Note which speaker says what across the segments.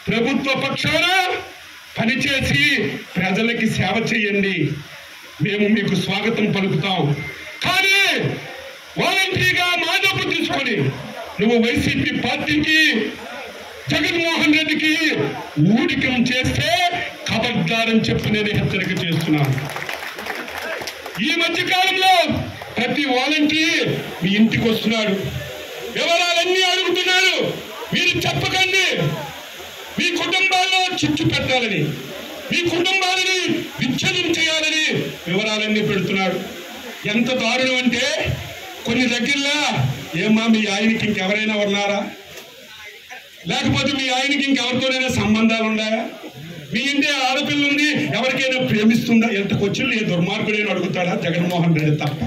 Speaker 1: ప్రభుత్వ పక్షాన పనిచేసి ప్రజలకి సేవ చేయండి మేము మీకు స్వాగతం పలుకుతాం కానీ వాలంటరీగా మా డబ్బు తీసుకొని నువ్వు వైసీపీ పార్టీకి జగన్మోహన్ రెడ్డికి ఊడికం చేస్తే ఖబర్దారని చెప్పి నేను హెచ్చరిక చేస్తున్నాను ఈ మధ్య కాలంలో ప్రతి వాలంటీ మీ ఇంటికి వస్తున్నాడు వివరాలన్నీ అడుగుతున్నాడు మీరు చెప్పకండి మీ కుటుంబాల్లో చిచ్చు పెట్టాలని మీ కుటుంబాలని విచ్ఛేదం చేయాలని వివరాలన్నీ పెడుతున్నాడు ఎంత దారుణం అంటే కొన్ని దగ్గరలో ఏమా మీ ఆయనకి ఇంకెవరైనా ఉన్నారా లేకపోతే మీ ఆయనకి ఇంకెవరితోనైనా సంబంధాలు ఉన్నాయా మీ ఇంటి ఆడపిల్ల ఉంది ఎవరికైనా ప్రేమిస్తుందా ఎంత కొచ్చులు ఏ దుర్మార్గుడైనా అడుగుతాడా జగన్మోహన్ రెడ్డి తప్ప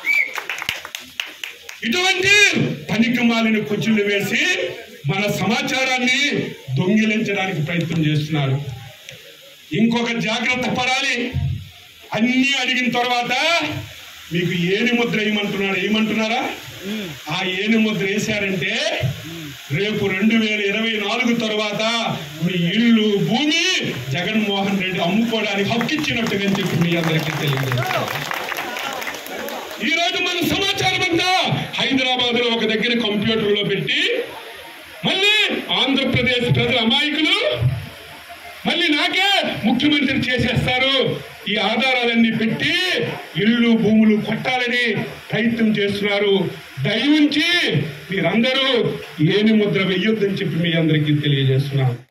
Speaker 1: ఇటువంటి పనికి మాలిన కొచ్చులు వేసి మన సమాచారాన్ని దొంగిలించడానికి ప్రయత్నం చేస్తున్నారు ఇంకొక జాగ్రత్త పడాలి అన్నీ అడిగిన తర్వాత మీకు ఏని ముద్ర వేయమంటున్నాడు ఏమంటున్నారా ఆ ఏని ముద్ర వేశారంటే రేపు రెండు వేల ఇరవై నాలుగు తర్వాత మీ ఇల్లు భూమి జగన్మోహన్ రెడ్డి అమ్ముకోవడానికి హక్కిచ్చినట్టుగా అని చెప్పి మీ అందరికీ తెలియజేస్తాను ఈ రోజు మన సమాచారం అంతా హైదరాబాద్ లో ఒక దగ్గర కంప్యూటర్ లో పెట్టి మళ్ళీ ఆంధ్రప్రదేశ్ ప్రజల అమాయకులు మళ్ళీ నాకే ముఖ్యమంత్రి చేసేస్తారు ఈ ఆధారాలన్నీ పెట్టి ఇల్లు భూములు కొట్టాలని ప్రయత్నం చేస్తున్నారు దయ ఉంచి మీరందరూ ఏని ముద్ర వెయ్యొద్దని చెప్పి మీ అందరికీ తెలియజేస్తున్నాను